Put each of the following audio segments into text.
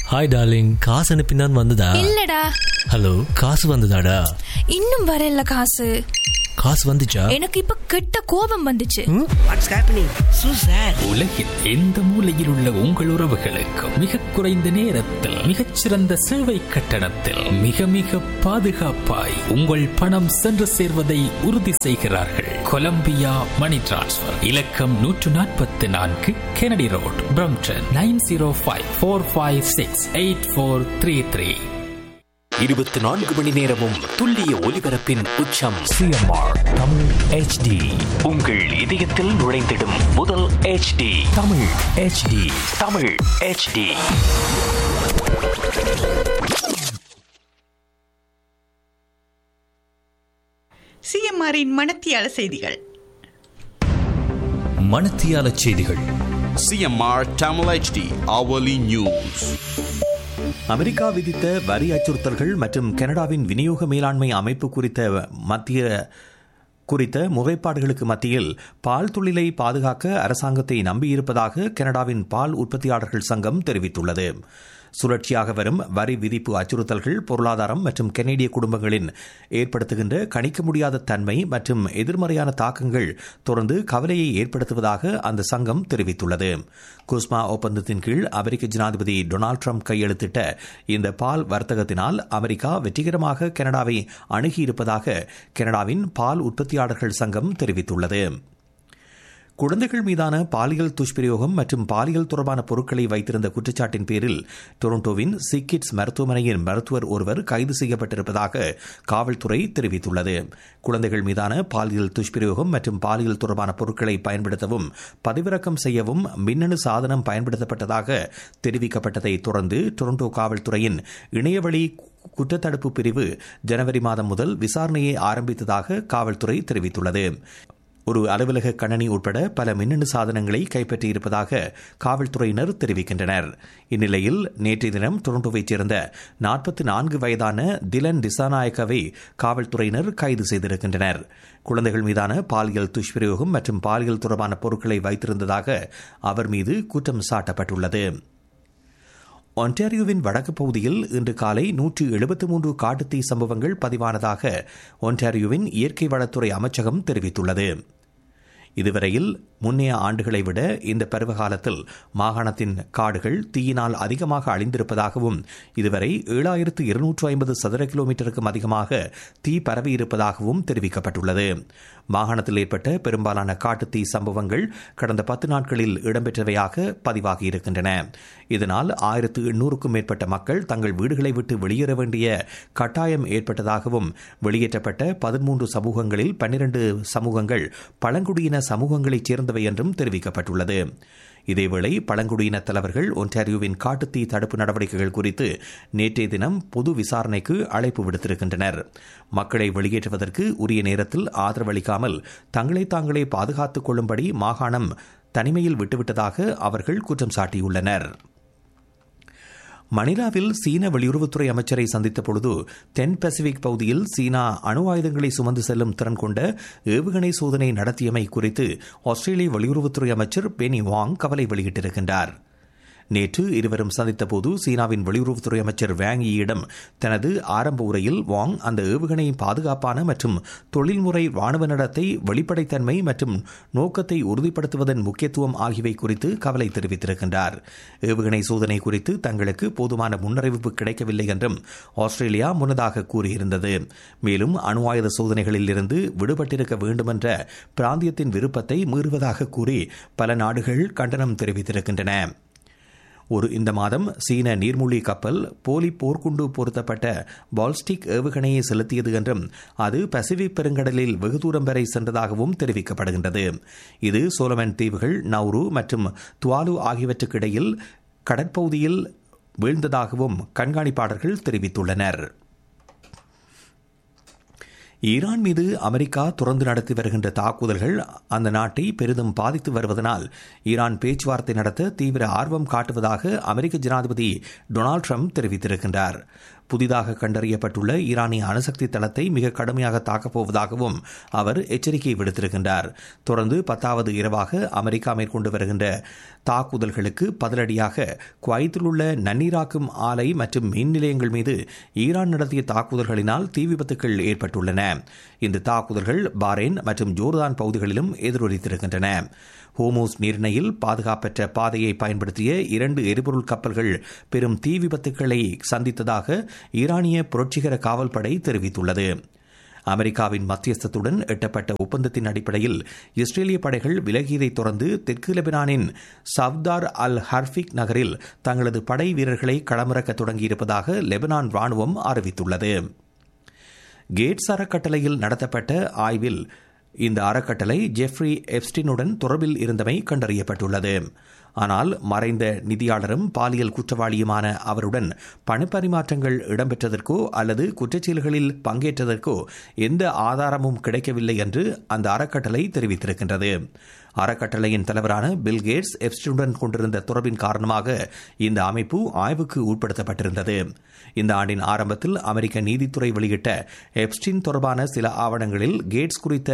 Hi darling காசு அனுப்பினான் வந்ததா இல்லடா ஹலோ காசு வந்ததாடா இன்னும் வரல காசு காசு வந்துச்சா எனக்கு இப்ப கெட்ட கோபம் வந்துச்சு வாட்ஸ் ஹேப்பனிங் சூ சார் உலகில் எந்த மூலையில் உள்ள உங்கள் உறவுகளுக்கு மிக குறைந்த நேரத்தில் மிகச்சிறந்த சேவை கட்டணத்தில் மிக மிக பாதுகாப்பாய் உங்கள் பணம் சென்று சேர்வதை உறுதி செய்கிறார்கள் கொலம்பியா மணி டிரான்ஸ்ஃபர் இலக்கம் நூற்று நாற்பத்தி நான்கு Kennedy road Brampton nine zero five four five six eight four three three இருபத்தி நான்கு மணி நேரமும் துல்லிய ஒலிபரப்பின் உச்சம் சிஎம்ஆர் தமிழ் ஹெச்டி உங்கள் இதயத்தில் நுழைந்திடும் முதல் HD Tamil HD Tamil HD சிஎம்ஆரின் மணத்தியால செய்திகள் மணத்தியால செய்திகள் CMR Tamil HD hourly news. America விதித்த வரி அச்சுறுத்தல்கள் மற்றும் கனடாவின் விநியோக மேலாண்மை அமைப்பு குறித்த மத்திய குறித்த முறைப்பாடுகளுக்கு மத்தியில் பால் தொழிலை பாதுகாக்க அரசாங்கத்தை நம்பியிருப்பதாக கனடாவின் பால் உற்பத்தியாளர்கள் சங்கம் தெரிவித்துள்ளது சுழற்சியாக வரும் வரி விதிப்பு அச்சுறுத்தல்கள் பொருளாதாரம் மற்றும் கனேடிய குடும்பங்களின் ஏற்படுத்துகின்ற கணிக்க முடியாத தன்மை மற்றும் எதிர்மறையான தாக்கங்கள் தொடர்ந்து கவலையை ஏற்படுத்துவதாக அந்த சங்கம் தெரிவித்துள்ளது குஸ்மா ஒப்பந்தத்தின் கீழ் அமெரிக்க ஜனாதிபதி டொனால்டு ட்ரம்ப் கையெழுத்திட்ட இந்த பால் வர்த்தகத்தினால் அமெரிக்கா வெற்றிகரமாக கனடாவை அணுகியிருப்பதாக கனடாவின் பால் உற்பத்தியாளர்கள் சங்கம் தெரிவித்துள்ளது குழந்தைகள் மீதான பாலியல் துஷ்பிரயோகம் மற்றும் பாலியல் தொடர்பான பொருட்களை வைத்திருந்த குற்றச்சாட்டின் பேரில் டொரண்டோவின் சிக்கிட்ஸ் மருத்துவமனையின் மருத்துவர் ஒருவர் கைது செய்யப்பட்டிருப்பதாக காவல்துறை தெரிவித்துள்ளது குழந்தைகள் மீதான பாலியல் துஷ்பிரயோகம் மற்றும் பாலியல் தொடர்பான பொருட்களை பயன்படுத்தவும் பதிவிறக்கம் செய்யவும் மின்னணு சாதனம் பயன்படுத்தப்பட்டதாக தெரிவிக்கப்பட்டதை தொடர்ந்து டொரண்டோ காவல்துறையின் இணையவழி குற்றத்தடுப்பு பிரிவு ஜனவரி மாதம் முதல் விசாரணையை ஆரம்பித்ததாக காவல்துறை தெரிவித்துள்ளது ஒரு அலுவலக கணனி உட்பட பல மின்னணு சாதனங்களை கைப்பற்றியிருப்பதாக காவல்துறையினர் தெரிவிக்கின்றனர் இந்நிலையில் நேற்றைய தினம் டொரண்டோவைச் சேர்ந்த நாற்பத்தி நான்கு வயதான திலன் திசாநாயக்கவை காவல்துறையினர் கைது செய்திருக்கின்றனர் குழந்தைகள் மீதான பாலியல் துஷ்பிரயோகம் மற்றும் பாலியல் தொடர்பான பொருட்களை வைத்திருந்ததாக அவர் மீது குற்றம் சாட்டப்பட்டுள்ளது ஒன்டாரியோவின் வடக்கு பகுதியில் இன்று காலை நூற்று எழுபத்தி மூன்று காட்டுத்தீ சம்பவங்கள் பதிவானதாக ஒன்டாரியோவின் இயற்கை வளத்துறை அமைச்சகம் தெரிவித்துள்ளது இதுவரையில் முன்னைய ஆண்டுகளை விட இந்த பருவகாலத்தில் மாகாணத்தின் காடுகள் தீயினால் அதிகமாக அழிந்திருப்பதாகவும் இதுவரை ஏழாயிரத்து இருநூற்று ஐம்பது சதுர கிலோமீட்டருக்கும் அதிகமாக தீ பரவியிருப்பதாகவும் தெரிவிக்கப்பட்டுள்ளது மாகாணத்தில் ஏற்பட்ட பெரும்பாலான காட்டுத்தீ சம்பவங்கள் கடந்த பத்து நாட்களில் இடம்பெற்றவையாக பதிவாகியிருக்கின்றன இதனால் ஆயிரத்து எண்ணூறுக்கும் மேற்பட்ட மக்கள் தங்கள் வீடுகளை விட்டு வெளியேற வேண்டிய கட்டாயம் ஏற்பட்டதாகவும் வெளியேற்றப்பட்ட பதிமூன்று சமூகங்களில் பன்னிரண்டு சமூகங்கள் பழங்குடியின சமூகங்களைச் சேர்ந்தவை என்றும் தெரிவிக்கப்பட்டுள்ளது இதேவேளை பழங்குடியின தலைவர்கள் ஒன்டாரியோவின் காட்டுத்தீ தடுப்பு நடவடிக்கைகள் குறித்து நேற்றைய தினம் பொது விசாரணைக்கு அழைப்பு விடுத்திருக்கின்றனர் மக்களை வெளியேற்றுவதற்கு உரிய நேரத்தில் ஆதரவளிக்காமல் தங்களை தாங்களே பாதுகாத்துக் கொள்ளும்படி மாகாணம் தனிமையில் விட்டுவிட்டதாக அவர்கள் குற்றம் சாட்டியுள்ளனர் மணிலாவில் சீன வெளியுறவுத்துறை அமைச்சரை சந்தித்த பொழுது தென் பசிபிக் பகுதியில் சீனா அணு ஆயுதங்களை சுமந்து செல்லும் திறன் கொண்ட ஏவுகணை சோதனை நடத்தியமை குறித்து ஆஸ்திரேலிய வெளியுறவுத்துறை அமைச்சர் பெனி வாங் கவலை வெளியிட்டிருக்கின்றார் நேற்று இருவரும் சந்தித்தபோது சீனாவின் வெளியுறவுத்துறை அமைச்சர் வேங் யிடம் தனது ஆரம்ப உரையில் வாங் அந்த ஏவுகணை பாதுகாப்பான மற்றும் தொழில்முறை ராணுவ நடத்தை வெளிப்படைத்தன்மை மற்றும் நோக்கத்தை உறுதிப்படுத்துவதன் முக்கியத்துவம் ஆகியவை குறித்து கவலை தெரிவித்திருக்கின்றார் ஏவுகணை சோதனை குறித்து தங்களுக்கு போதுமான முன்னறிவிப்பு கிடைக்கவில்லை என்றும் ஆஸ்திரேலியா முன்னதாக கூறியிருந்தது மேலும் அணு ஆயுத சோதனைகளில் இருந்து விடுபட்டிருக்க வேண்டுமென்ற பிராந்தியத்தின் விருப்பத்தை மீறுவதாக கூறி பல நாடுகள் கண்டனம் தெரிவித்திருக்கின்றன ஒரு இந்த மாதம் சீன நீர்மூழ்கி கப்பல் போலி போர்க்குண்டு பொருத்தப்பட்ட பால்ஸ்டிக் ஏவுகணையை செலுத்தியது என்றும் அது பசிபிக் பெருங்கடலில் வெகு தூரம் வரை சென்றதாகவும் தெரிவிக்கப்படுகின்றது இது சோலமன் தீவுகள் நவ்ரு மற்றும் துவாலு ஆகியவற்றுக்கு இடையில் கடற்பகுதியில் வீழ்ந்ததாகவும் கண்காணிப்பாளர்கள் தெரிவித்துள்ளனர் ஈரான் மீது அமெரிக்கா தொடர்ந்து நடத்தி வருகின்ற தாக்குதல்கள் அந்த நாட்டை பெரிதும் பாதித்து வருவதனால் ஈரான் பேச்சுவார்த்தை நடத்த தீவிர ஆர்வம் காட்டுவதாக அமெரிக்க ஜனாதிபதி டொனால்டு ட்ரம்ப் தெரிவித்திருக்கின்றார் புதிதாக கண்டறியப்பட்டுள்ள ஈரானிய அணுசக்தி தளத்தை மிக கடுமையாக தாக்கப் போவதாகவும் அவர் எச்சரிக்கை விடுத்திருக்கின்றார் தொடர்ந்து பத்தாவது இரவாக அமெரிக்கா மேற்கொண்டு வருகின்ற தாக்குதல்களுக்கு பதிலடியாக குவைத்தில் உள்ள நன்னீராக்கும் ஆலை மற்றும் மின் நிலையங்கள் மீது ஈரான் நடத்திய தாக்குதல்களினால் தீ விபத்துக்கள் ஏற்பட்டுள்ளன இந்த தாக்குதல்கள் பாரேன் மற்றும் ஜோர்தான் பகுதிகளிலும் எதிரொலித்திருக்கின்றன ஹோமோஸ் நீர்ணையில் பாதுகாப்பற்ற பாதையை பயன்படுத்திய இரண்டு எரிபொருள் கப்பல்கள் பெரும் தீ விபத்துக்களை சந்தித்ததாக ஈரானிய புரட்சிகர காவல்படை தெரிவித்துள்ளது அமெரிக்காவின் மத்தியஸ்தத்துடன் எட்டப்பட்ட ஒப்பந்தத்தின் அடிப்படையில் இஸ்ரேலிய படைகள் விலகியதை தொடர்ந்து தெற்கு லெபனானின் சவ்தார் அல் ஹர்ஃபிக் நகரில் தங்களது படை வீரர்களை களமிறக்க தொடங்கியிருப்பதாக லெபனான் ராணுவம் அறிவித்துள்ளது கேட்ஸ் அறக்கட்டளையில் நடத்தப்பட்ட ஆய்வில் இந்த அறக்கட்டளை ஜெஃப்ரி எப்ஸ்டினுடன் தொடர்பில் இருந்தமை கண்டறியப்பட்டுள்ளது ஆனால் மறைந்த நிதியாளரும் பாலியல் குற்றவாளியுமான அவருடன் பணப்பரிமாற்றங்கள் இடம்பெற்றதற்கோ அல்லது குற்றச்செயல்களில் பங்கேற்றதற்கோ எந்த ஆதாரமும் கிடைக்கவில்லை என்று அந்த அறக்கட்டளை தெரிவித்திருக்கின்றது அறக்கட்டளையின் தலைவரான பில் கேட்ஸ் எப்ஸ்டினுடன் கொண்டிருந்த தொடர்பின் காரணமாக இந்த அமைப்பு ஆய்வுக்கு உட்படுத்தப்பட்டிருந்தது இந்த ஆண்டின் ஆரம்பத்தில் அமெரிக்க நீதித்துறை வெளியிட்ட எப்ஸ்டின் தொடர்பான சில ஆவணங்களில் கேட்ஸ் குறித்த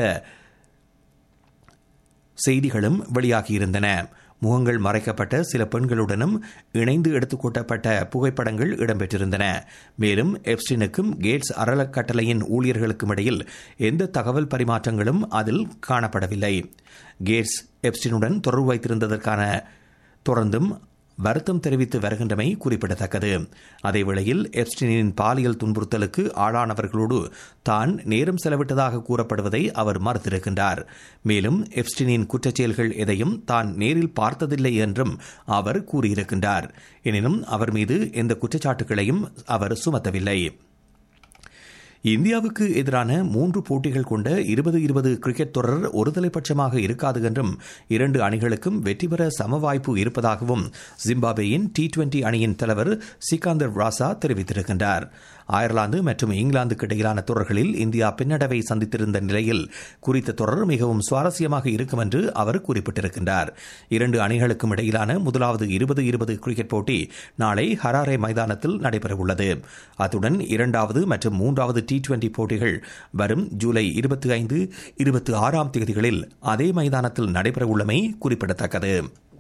செய்திகளும் வெளியாகியிருந்தன முகங்கள் மறைக்கப்பட்ட சில பெண்களுடனும் இணைந்து எடுத்துக்கொட்டப்பட்ட புகைப்படங்கள் இடம்பெற்றிருந்தன மேலும் எப்ஸ்டினுக்கும் கேட்ஸ் அறலக்கட்டளையின் ஊழியர்களுக்கும் இடையில் எந்த தகவல் பரிமாற்றங்களும் அதில் காணப்படவில்லை கேட்ஸ் எப்ஸ்டினுடன் தொடர்பு வைத்திருந்ததற்கான தொடர்ந்தும் வருத்தம் தெரிவித்து வருகின்றமை குறிப்பிடத்தக்கது அதேவேளையில் எப்ஸ்டினின் பாலியல் துன்புறுத்தலுக்கு ஆளானவர்களோடு தான் நேரம் செலவிட்டதாக கூறப்படுவதை அவர் மறுத்திருக்கின்றார் மேலும் எப்ஸ்டினின் குற்றச்செயல்கள் எதையும் தான் நேரில் பார்த்ததில்லை என்றும் அவர் கூறியிருக்கின்றார் எனினும் அவர் மீது எந்த குற்றச்சாட்டுகளையும் அவர் சுமத்தவில்லை இந்தியாவுக்கு எதிரான மூன்று போட்டிகள் கொண்ட இருபது இருபது கிரிக்கெட் தொடர் ஒருதலைபட்சமாக இருக்காது என்றும் இரண்டு அணிகளுக்கும் வெற்றி பெற சம வாய்ப்பு இருப்பதாகவும் ஜிம்பாப்வேயின் டி டுவெண்டி அணியின் தலைவர் சிகாந்தர் ராசா தெரிவித்திருக்கின்றார் அயர்லாந்து மற்றும் இங்கிலாந்துக்கு இடையிலான தொடர்களில் இந்தியா பின்னடைவை சந்தித்திருந்த நிலையில் குறித்த தொடர் மிகவும் சுவாரஸ்யமாக இருக்கும் என்று அவர் குறிப்பிட்டிருக்கின்றார் இரண்டு அணிகளுக்கும் இடையிலான முதலாவது இருபது இருபது கிரிக்கெட் போட்டி நாளை ஹராரே மைதானத்தில் நடைபெறவுள்ளது அத்துடன் இரண்டாவது மற்றும் மூன்றாவது டி டுவெண்டி போட்டிகள் வரும் ஜூலை இருபத்தி ஐந்து இருபத்தி ஆறாம் தேதிகளில் அதே மைதானத்தில் நடைபெறவுள்ளமை குறிப்பிடத்தக்கது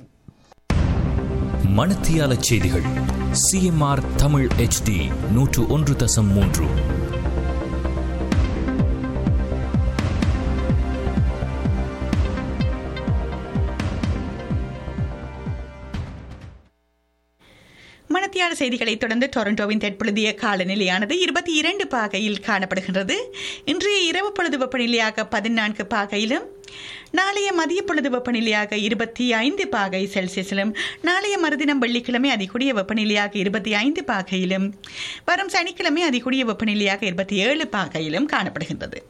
மணத்தியால செய்திகள் சிஎம்ஆர் தமிழ் ஹெச்டி நூற்று ஒன்று தசம் மூன்று மணத்தியால செய்திகளை தொடர்ந்து டொரண்டோவின் தற்பொழுதைய காலநிலையானது இருபத்தி இரண்டு பாகையில் காணப்படுகின்றது இன்றைய இரவு பொழுது வெப்பநிலையாக பதினான்கு பாகையிலும் நாளைய மதிய பொழுது வெப்பநிலையாக இருபத்தி ஐந்து பாகை செல்சியஸிலும் நாளைய மறுதினம் வெள்ளிக்கிழமை அதிகூடிய வெப்பநிலையாக இருபத்தி ஐந்து பாகையிலும் வரும் சனிக்கிழமை அதிகூடிய வெப்பநிலையாக இருபத்தி ஏழு பாகையிலும் காணப்படுகின்றது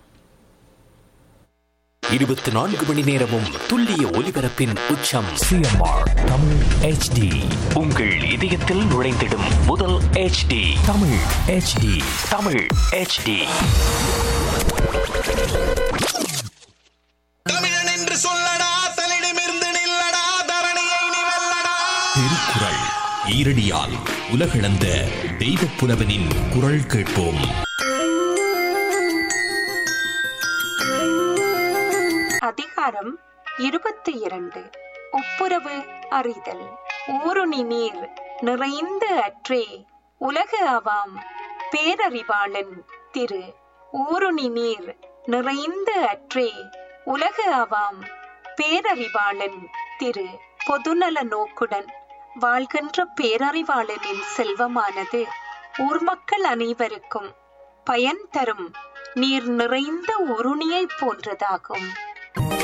இருபத்தி நான்கு மணி நேரமும் துல்லிய ஒலிபரப்பின் உச்சம் சிஎம்ஆர் தமிழ் ஹெச்டி உங்கள் இதயத்தில் நுழைந்திடும் முதல் HD Tamil HD Tamil HD தமிழன் என்று சொல்லடா தலிடமிருந்து நில்லடா தரணியை நீ வெல்லடா திருக்குறள் ஈரடியால் உலகளந்த தெய்வப் புலவனின் குரல் கேட்போம் அதிகாரம் இருபத்தி இரண்டு ஒப்புரவு அறிதல் ஊருணி நீர் நிறைந்த அற்றே உலகு ஆவாம் பேரறிவாளன் திரு ஊருணி நீர் நிறைந்த அற்றே உலகு ஆவாம் பேரறிவாளன் திரு பொதுநல நோக்குடன் வாழ்கின்ற பேரறிவாளனின் செல்வமானது ஊர் மக்கள் அனைவருக்கும் பயன் தரும் நீர் நிறைந்த உருணியைப் போன்றதாகும்